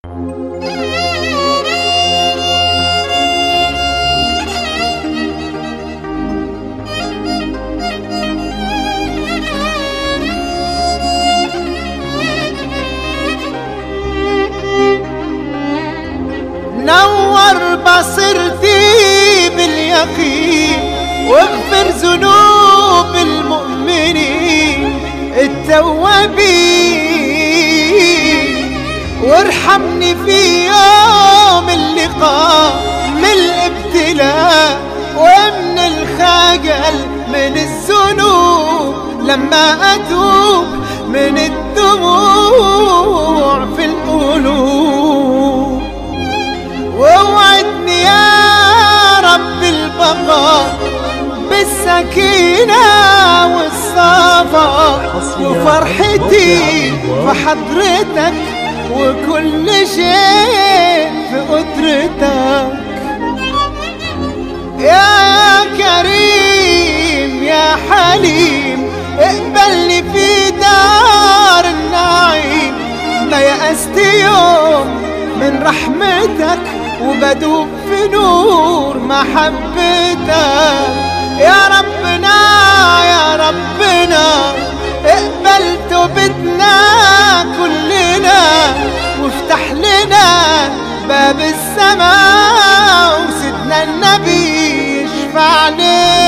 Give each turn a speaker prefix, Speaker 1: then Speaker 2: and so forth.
Speaker 1: نور بصيرتي باليقين واغفر ذنوب المؤمنين التوابين وارحمني في يوم اللقاء من الابتلاء ومن الخجل من الذنوب لما اتوب من الدموع في القلوب ووعدني يا رب البقاء بالسكينة والصفا وفرحتي في حضرتك وكل شيء في قدرتك يا كريم يا حليم اقبلني في دار النعيم ما يأست يوم من رحمتك وبدوب في نور محبتك يا ربنا يا ربنا اقبل توبتنا كلنا وافتح لنا باب السماء وسيدنا النبي يشفع لنا